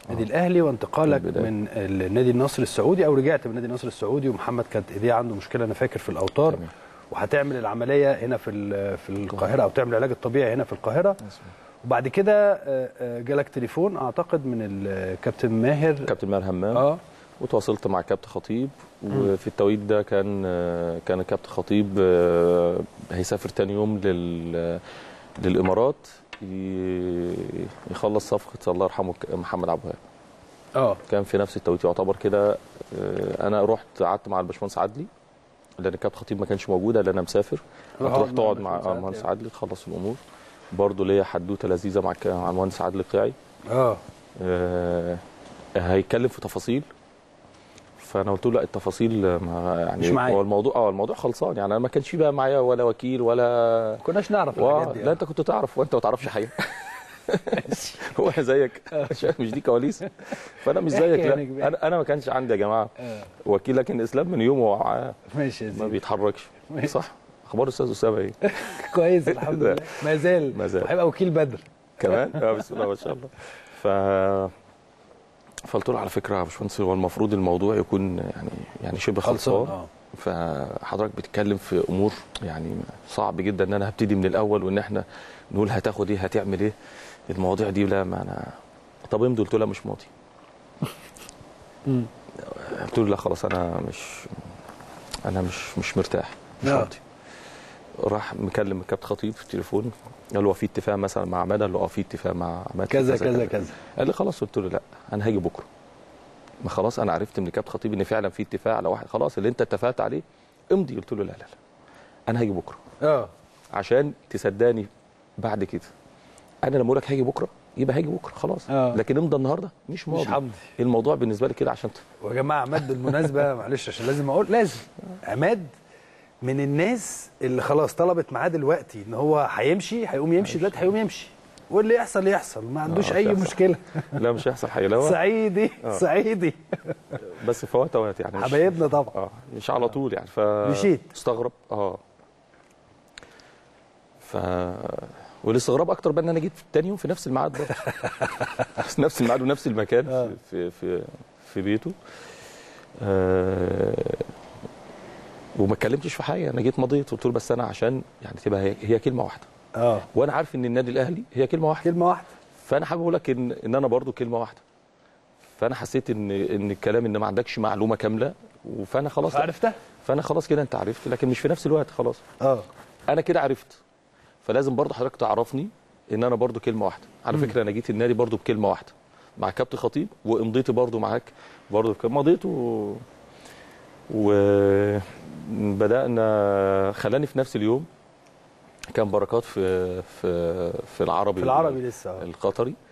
النادي الاهلي وانتقالك البداية. من النادي النصر السعودي او رجعت من النادي النصر السعودي ومحمد كانت ايديه عنده مشكله انا فاكر في الاوتار تمام. وهتعمل العمليه هنا في ال- في القاهره او تعمل العلاج الطبيعي هنا في القاهره وبعد كده آه، آه، جالك تليفون اعتقد من الكابتن ماهر كابتن ماهر همام اه وتواصلت مع كابتن خطيب وفي التوقيت ده كان كان كابتن خطيب آه، هيسافر تاني يوم لل للامارات ي- يخلص صفقه الله يرحمه محمد عبد الوهاب اه كان في نفس التوقيت يعتبر كده آه، انا رحت قعدت مع الباشمهندس عدلي لان كابتن خطيب ما كانش موجود لان انا مسافر روح هتروح اقعد تقعد مع مع الباشمهندس المهندس عدلي. عدلي تخلص الامور برضه ليا حدوته لذيذه مع الك- مع المهندس عدلي بتاعي اه آه، هيتكلم في تفاصيل فانا قلت له لا التفاصيل ما يعني مش معايا. هو الموضوع اه الموضوع خلصان يعني انا ما كانش بقى معايا ولا وكيل ولا كناش نعرف و... الحاجات دي لا انت كنت تعرف وانت ما تعرفش حاجه هو انا زيك مش دي كواليس فانا مش احكي زيك يا لا نجم. انا انا ما كانش عندي يا جماعه آه. وكيل لكن اسلام من يومه وع- ماشي يا ما زيد بيتحركش ماشي. صح اخبار استاذ اسامه ايه كويس الحمد لا. لله ما زال ما زال. وهيبقى وكيل بدر كمان اه بسم الله ما شاء الله ف فقلت له على فكره يا باشمهندس هو المفروض الموضوع يكون يعني يعني شبه خلصان خلصان اه فحضرتك بتتكلم في امور يعني صعب جدا ان انا هبتدي من الاول وان احنا نقول هتاخد ايه هتعمل ايه المواضيع دي لا ما انا طب امضي قلت له لا مش ماضي مم. قلت له لا خلاص انا مش انا مش مش مرتاح مش آه. ماضي راح مكلم الكابتن خطيب في التليفون قال له هو في اتفاق مثلا مع عماد قال له اه في اتفاق مع عماد في كذا كذا كذا قال لي خلاص قلت له لا انا هاجي بكره ما خلاص انا عرفت من كابتن خطيب ان فعلا في اتفاق على واحد خلاص اللي انت اتفقت عليه امضي قلت له لا لا لا انا هاجي بكره اه عشان تصدقني بعد كده انا لما اقول لك هاجي بكره يبقى هاجي بكره خلاص آه. لكن امضى النهارده مش ماضي مش همضي الموضوع بالنسبه لي كده عشان ت- ويا جماعه عماد بالمناسبه معلش عشان لازم اقول لازم عماد من الناس اللي خلاص طلبت معاه دلوقتي ان هو هيمشي هيقوم يمشي دلوقتي هيقوم يمشي واللي يحصل يحصل ما عندوش آه، اي مش هيحصل. مشكله لا مش هيحصل حاجه لا صعيدي آه. صعيدي بس فوات اوقات يعني مش حبايبنا طبعا اه مش على طول يعني ف مشيت. استغرب اه ف والاستغراب اكتر بقى ان انا جيت في تاني يوم في نفس الميعاد برضه في نفس الميعاد ونفس المكان آه. في في في, في بيته آه وما اتكلمتش في حاجه انا جيت مضيت قلت له بس انا عشان يعني تبقى هي, هي كلمه واحده اه وانا عارف ان النادي الاهلي هي كلمه واحده كلمه واحده فانا حابب اقول لك ان ان انا برضو كلمه واحده فانا حسيت ان ان الكلام ان ما عندكش معلومه كامله فانا خلاص عرفتها فانا خلاص كده انت عرفت لكن مش في نفس الوقت خلاص اه انا كده عرفت فلازم برضو حضرتك تعرفني ان انا برضو كلمه واحده على فكره انا جيت النادي برضو بكلمه واحده مع كابتن خطيب وامضيتي برضو معاك برضو بكلمه مضيت و وبدانا خلاني في نفس اليوم كان بركات في في في العربي في العربي لسه آه. القطري